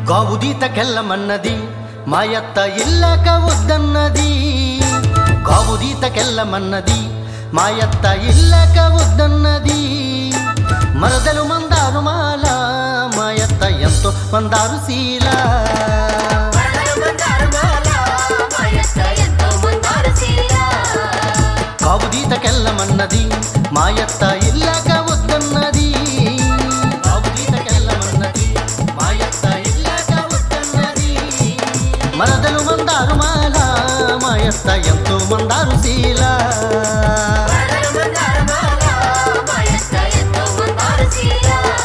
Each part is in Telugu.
గావుదీతకెళ్ళమన్నది మాయత్త ఇల్లక వద్దన్నది గావుదీతకెళ్ళమన్నది మాయత్త ఇల్లక వద్దన్నది మరదలు మందారు మాల మాయత్త ఎంతో మందారు శీల మరదలు మందారు మాల, మాయత్త ఎంతో మందారు శీల. కావుదీతకెళ్ళమన్నది మాయత్త ఇల్లక వద్దన్నది కావుదీతకెళ్ళమన్నది మాయత్త ఇల్లక వద్దన్నది మరదలు మందారు మాల మాయత్త ఎంతో మందారు శీల మరదలు మందారు మాల, మాయత్త ఎంతో మందారు శీల.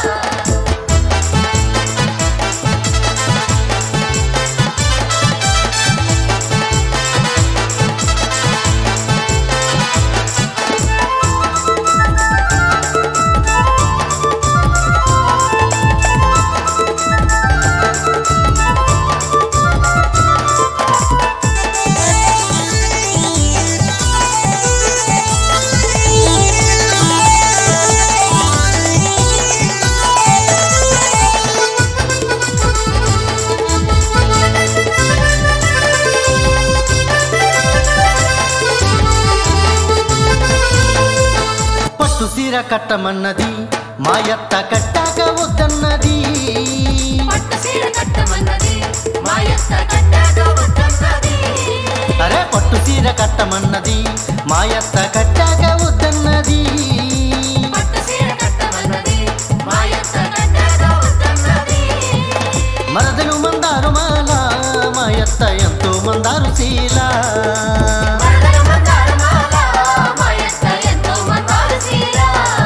పట్టు సీర కట్టమన్నది మాయత్త కట్టాక వద్దన్నది పట్టు చీర కట్టమన్నది, మాయత్త కట్టాక వద్దన్నది. అరే పట్టు సీర కట్టమన్నది మాయత్త కట్టాక వద్దన్నది పట్టు చీర కట్టమన్నది, మాయత్త కట్టాక వద్దన్నది. మరదలు మందారు మాల మాయత్త ఎంతో మందారు శీల మరదలు మందారు మాల, మాయత్త ఎంతో మందారు శీల.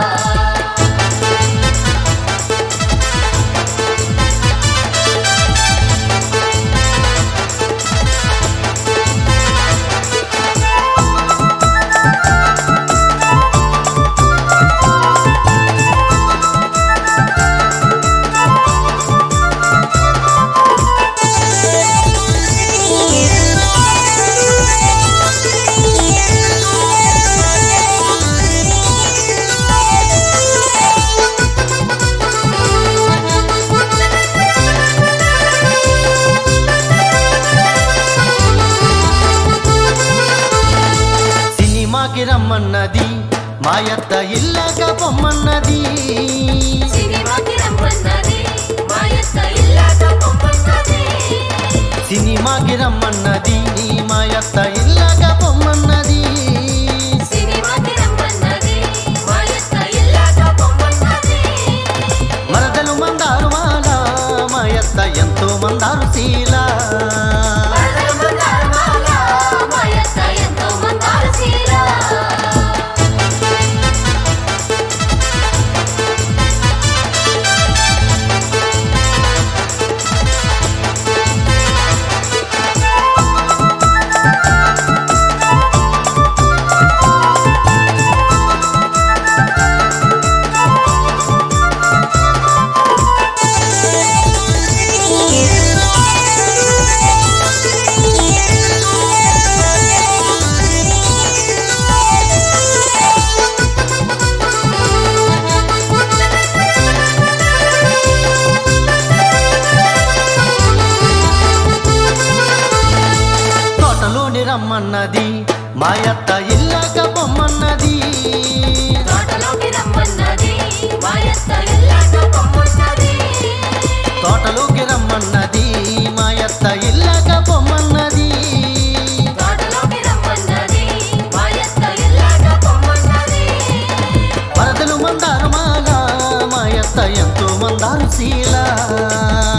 సినిమాకి రమ్మన్నది మాయత్త ఇల్లక పొమ్మన్నది సినిమాకి రమ్మన్నది, మాయత్త ఇల్లాక పొమ్మన్నది. సినిమాకి రమ్మన్నది మాయత్త ఇల్లక పొమ్మన్నది సినిమాకి రమ్మన్నది, మాయత్త ఇల్లాక పొమ్మన్నది. మరదలు మందారు మాల మాయత్త ఎంతో మందారు శీల మరదలు మందారు మాల, మాయత్త ఎంతో మందారు శీల. తోటలోని రమ్మన్నది మాయత్త ఇల్లక పొమ్మన్నది తోటలోకి రమ్మన్నది, మాయత్త ఇల్లాక పొమ్మన్నది. తోటలోకి రమ్మన్నది మాయత్త ఇల్లక పొమ్మన్నది తోటలోకి రమ్మన్నది, మాయత్త ఇల్లాక పొమ్మన్నది. వరదలు మందారు మాల మాయత్త ఎంతో మందారు శీల